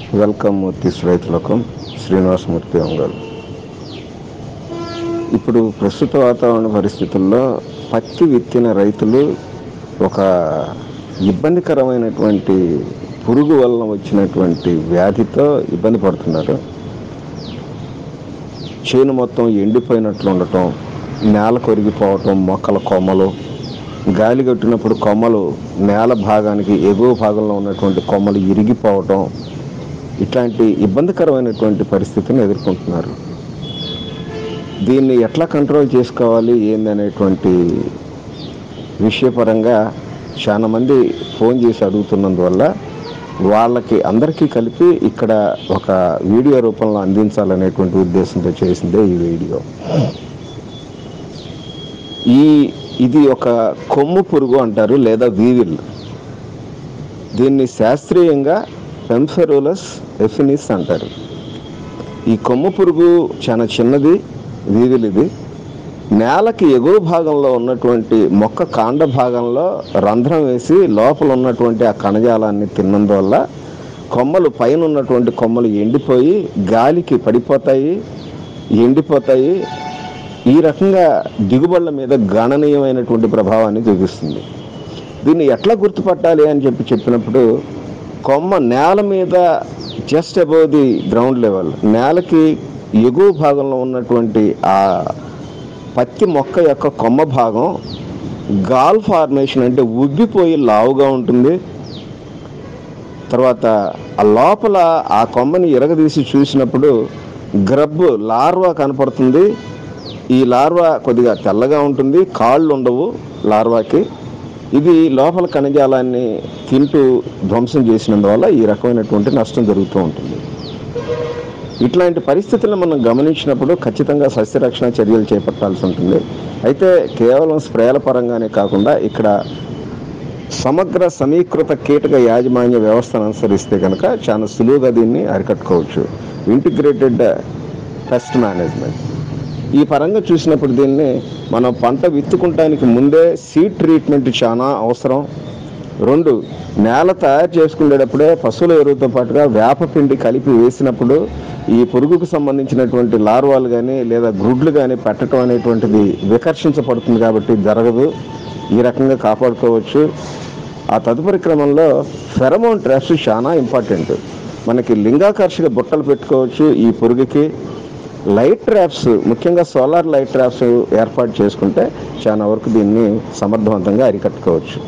welcome Murthy రైతులకం శ్రీనివాసమూర్తి ఒంగోలు ఇప్పుడు ప్రస్తుత వాతావరణ పరిస్థితుల్లో పత్తి విత్తిన రైతులు ఒక ఇబ్బందికరమైనటువంటి పురుగు వలన వచ్చినటువంటి వ్యాధితో ఇబ్బంది పడుతున్నారు చేను మొత్తం ఎండిపోయినట్లు ఉండటం నేల కొరిగిపోవటం మొక్కల కొమ్మలు గాలి కొట్టినప్పుడు కొమ్మలు నేల భాగానికి ఎగువ భాగంలో ఉన్నటువంటి కొమ్మలు ఇరిగిపోవటం ఇట్లాంటి ఇబ్బందికరమైనటువంటి పరిస్థితిని ఎదుర్కొంటున్నారు దీన్ని ఎట్లా కంట్రోల్ చేసుకోవాలి ఏందనేటువంటి విషయపరంగా చాలా మంది ఫోన్ చేసి అడుగుతున్నందువల్ల వాళ్ళకి అందరికీ కలిపి ఇక్కడ ఒక వీడియో రూపంలో అందించాలనేటువంటి ఉద్దేశంతో చేసిందే ఈ వీడియో ఈ ఇది ఒక కొమ్ము పురుగు అంటారు లేదా వీవిల్ దీన్ని శాస్త్రీయంగా పెంఫెరోలస్ ఎఫినిస్ అంటారు ఈ కొమ్ము పురుగు చాలా చిన్నది వీవిల్ ఇది నేలకి ఎగువ భాగంలో ఉన్నటువంటి మొక్క కాండ భాగంలో రంధ్రం వేసి లోపల ఉన్నటువంటి ఆ కణజాలాన్ని తిన్నందువల్ల కొమ్మలు పైన ఉన్నటువంటి కొమ్మలు ఎండిపోయి గాలికి పడిపోతాయి ఎండిపోతాయి ఈ రకంగా దిగుబడుల మీద గణనీయమైనటువంటి ప్రభావాన్ని చూపిస్తుంది దీన్ని ఎట్లా గుర్తుపట్టాలి అని చెప్పి చెప్పినప్పుడు కొమ్మ నేల మీద just above the ground level నేలకి ఎగువ భాగంలో ఉన్నటువంటి ఆ పత్తి మొక్క యొక్క కొమ్మ భాగం గాల్ ఫార్మేషన్ అంటే ఉబ్బిపోయి లావుగా ఉంటుంది తర్వాత ఆ లోపల ఆ కొమ్మని ఇరగదీసి చూసినప్పుడు గ్రబ్బు లార్వా కనపడుతుంది ఈ లార్వా కొద్దిగా తెల్లగా ఉంటుంది కాళ్ళు ఉండవు లార్వాకి ఇది లోపల కణజాలాన్ని తింటూ ధ్వంసం చేసినందువల్ల ఈ రకమైనటువంటి నష్టం జరుగుతూ ఉంటుంది ఇట్లాంటి పరిస్థితులను మనం గమనించినప్పుడు ఖచ్చితంగా సస్యరక్షణ చర్యలు చేపట్టాల్సి ఉంటుంది అయితే కేవలం స్ప్రేల పరంగానే కాకుండా ఇక్కడ సమగ్ర సమీకృత కీటక యాజమాన్య వ్యవస్థను అనుసరిస్తే కనుక చాలా సులువుగా దీన్ని అరికట్టుకోవచ్చు ఇంటిగ్రేటెడ్ పెస్ట్ మేనేజ్మెంట్ ఈ పరంగా చూసినప్పుడు దీన్ని మనం పంట విత్తుకుంటానికి ముందే సీడ్ ట్రీట్మెంట్ చాలా అవసరం రెండు నేల తయారు చేసుకునేటప్పుడే పశువుల ఎరువుతో పాటుగా వేపపిండి కలిపి వేసినప్పుడు ఈ పురుగుకు సంబంధించినటువంటి లార్వాలు కానీ లేదా గ్రుడ్లు కానీ పెట్టడం అనేటువంటిది వికర్షించబడుతుంది కాబట్టి జరగదు ఈ రకంగా కాపాడుకోవచ్చు ఆ తదుపరి క్రమంలో ఫెరమోన్ ట్రాప్స్ చాలా ఇంపార్టెంట్ మనకి లింగాకర్షక బుట్టలు పెట్టుకోవచ్చు ఈ పురుగుకి లైట్ ట్రాప్స్ ముఖ్యంగా సోలార్ లైట్ ట్రాప్స్ ఏర్పాటు చేసుకుంటే చాలా వరకు దీన్ని సమర్థవంతంగా అరికట్టుకోవచ్చు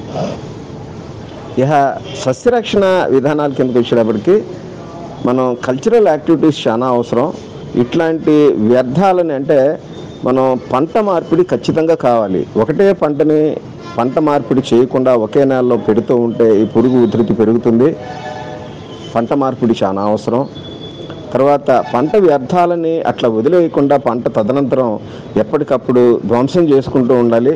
ఇక సస్యరక్షణ విధానాల కిందకి వచ్చేటప్పటికి మనం కల్చరల్ యాక్టివిటీస్ చాలా అవసరం ఇట్లాంటి వ్యర్థాలని అంటే మనం పంట మార్పిడి ఖచ్చితంగా కావాలి ఒకటే పంటని పంట మార్పిడి చేయకుండా ఒకే నెలలో పెడుతూ ఉంటే ఈ పురుగు ఉధృతి పెరుగుతుంది పంట మార్పిడి చాలా అవసరం తర్వాత పంట వ్యర్థాలని అట్లా వదిలేయకుండా పంట తదనంతరం ఎప్పటికప్పుడు ధ్వంసం చేసుకుంటూ ఉండాలి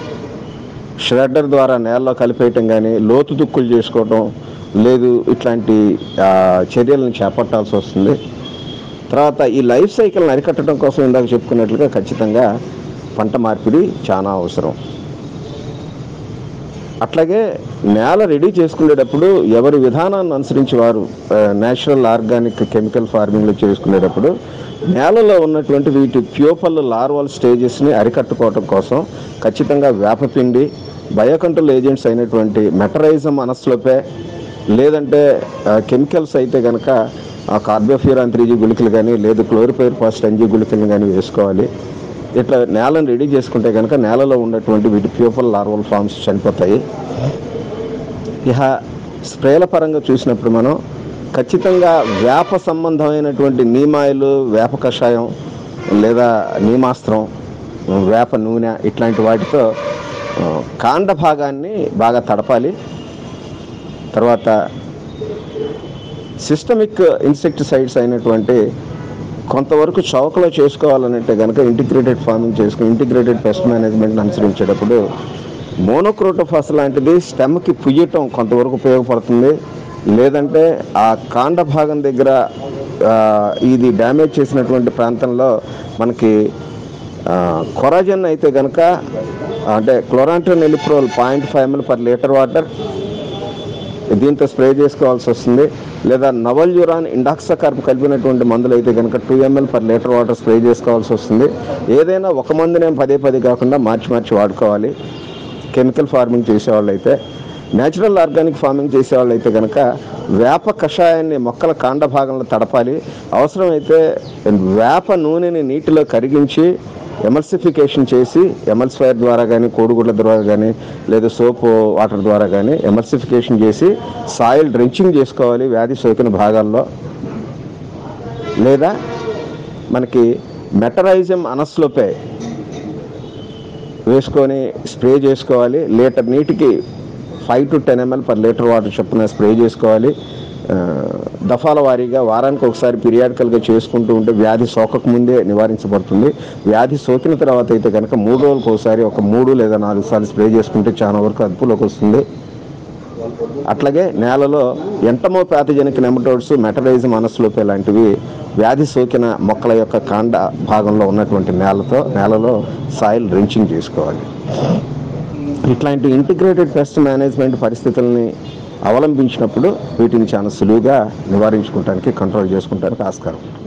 షెడ్డర్ ద్వారా నేలలో కలిపేయటం కానీ లోతు దుక్కులు చేసుకోవటం లేదు ఇట్లాంటి ఆ, చర్యలను చేపట్టాల్సి వస్తుంది తర్వాత ఈ లైఫ్ సైకిల్ని అరికట్టడం కోసం ఇందాక చెప్పుకున్నట్లుగా ఖచ్చితంగా పంట మార్పిడి చాలా అవసరం అట్లాగే నేల రెడీ చేసుకునేటప్పుడు ఎవరి విధానాన్ని అనుసరించి వారు నేచురల్ ఆర్గానిక్ కెమికల్ ఫార్మింగ్లో చేసుకునేటప్పుడు నేలలో ఉన్నటువంటి వీటి ప్యూపల్ లార్వల్ స్టేజెస్ని అరికట్టుకోవటం కోసం ఖచ్చితంగా వేపపిండి బయోకంట్రోల్ ఏజెంట్స్ అయినటువంటి మెటరైజం అనస్లోపే లేదంటే కెమికల్స్ అయితే కనుక కార్బోఫ్యూరాన్ త్రీ జీ గుళికలు కానీ లేదు క్లోరిపైర్ ఫాస్ట్ ఎన్జీ గుళికలు కానీ వేసుకోవాలి ఇట్లా నేలను రెడీ చేసుకుంటే కనుక నేలలో ఉన్నటువంటి వీటి ప్యూపల్ లార్వల్ ఫామ్స్ చనిపోతాయి ఇక స్ప్రేల పరంగా చూసినప్పుడు మనం ఖచ్చితంగా వేప సంబంధమైనటువంటి నీమాయిలు వేప కషాయం లేదా నీమాస్త్రం వేప నూనె ఇట్లాంటి వాటితో ఆ, కాండ భాగాన్ని బాగా తడపాలి తర్వాత సిస్టమిక్ ఇన్సెక్టిసైడ్స్ అయినటువంటి కొంతవరకు చౌకలో చేసుకోవాలనంటే కనుక ఇంటిగ్రేటెడ్ ఫార్మింగ్ చేసుకుని ఇంటిగ్రేటెడ్ పెస్ట్ మేనేజ్మెంట్ అనుసరించేటప్పుడు మోనోక్రోటోఫాస్ లాంటిది స్టెమ్కి పుయ్యటం కొంతవరకు ఉపయోగపడుతుంది లేదంటే ఆ కాండ భాగం దగ్గర ఆ, ఇది డ్యామేజ్ చేసినటువంటి ప్రాంతంలో మనకి కొరాజన్ అయితే కనుక అంటే chlorantraniliprole point five ML per litre water దీంతో స్ప్రే చేసుకోవాల్సి వస్తుంది లేదా నవల్ యూరాన్ ఇండాక్సకార్ప్ కలిపినటువంటి మందులు అయితే కనుక two ML per litre water spray చేసుకోవాల్సి వస్తుంది ఏదైనా ఒక మందునే పదే పదే కాకుండా మార్చి మార్చి వాడుకోవాలి కెమికల్ ఫార్మింగ్ చేసేవాళ్ళు అయితే న్యాచురల్ ఆర్గానిక్ ఫార్మింగ్ చేసేవాళ్ళు అయితే కనుక వేప కషాయాన్ని మొక్కల కాండ భాగంలో తడపాలి అవసరమైతే వేప నూనెని నీటిలో కరిగించి ఎమల్సిఫికేషన్ చేసి ఎమల్సిఫైర్ ద్వారా కానీ కోడిగుడ్ల ద్వారా కానీ లేదా సోప్ వాటర్ ద్వారా కానీ ఎమల్సిఫికేషన్ చేసి సాయిల్ డ్రెంచింగ్ చేసుకోవాలి వ్యాధి సోకిన భాగాల్లో లేదా మనకి మెటరైజం అనస్లోపే వేసుకొని స్ప్రే చేసుకోవాలి లీటర్ నీటికి five to ten ML per litre water చొప్పున స్ప్రే చేసుకోవాలి ఆ, దఫాల వారీగా వారానికి ఒకసారి పీరియాడికల్గా చేసుకుంటూ ఉంటే వ్యాధి సోకక ముందే నివారించబడుతుంది వ్యాధి సోకిన తర్వాత అయితే కనుక మూడు రోజులకు ఒకసారి ఒక మూడు లేదా నాలుగు సార్లు స్ప్రే చేసుకుంటే చాలా వరకు అదుపులోకి వస్తుంది అట్లాగే నేలలో ఎంటమో ప్యాథజనిక్ నెమటోడ్స్ మెటరైజం అనస్లోపే లాంటివి వ్యాధి సోకిన మొక్కల యొక్క కాండ భాగంలో ఉన్నటువంటి నేలతో నేలలో సాయిల్ రించింగ్ చేసుకోవాలి ఇట్లాంటి ఇంటిగ్రేటెడ్ పెస్ట్ మేనేజ్మెంట్ పరిస్థితుల్ని అవలంబించినప్పుడు వీటిని చాలా సులువుగా నివారించుకోవడానికి కంట్రోల్ చేసుకుంటానికి ఆస్కారం ఉంటుంది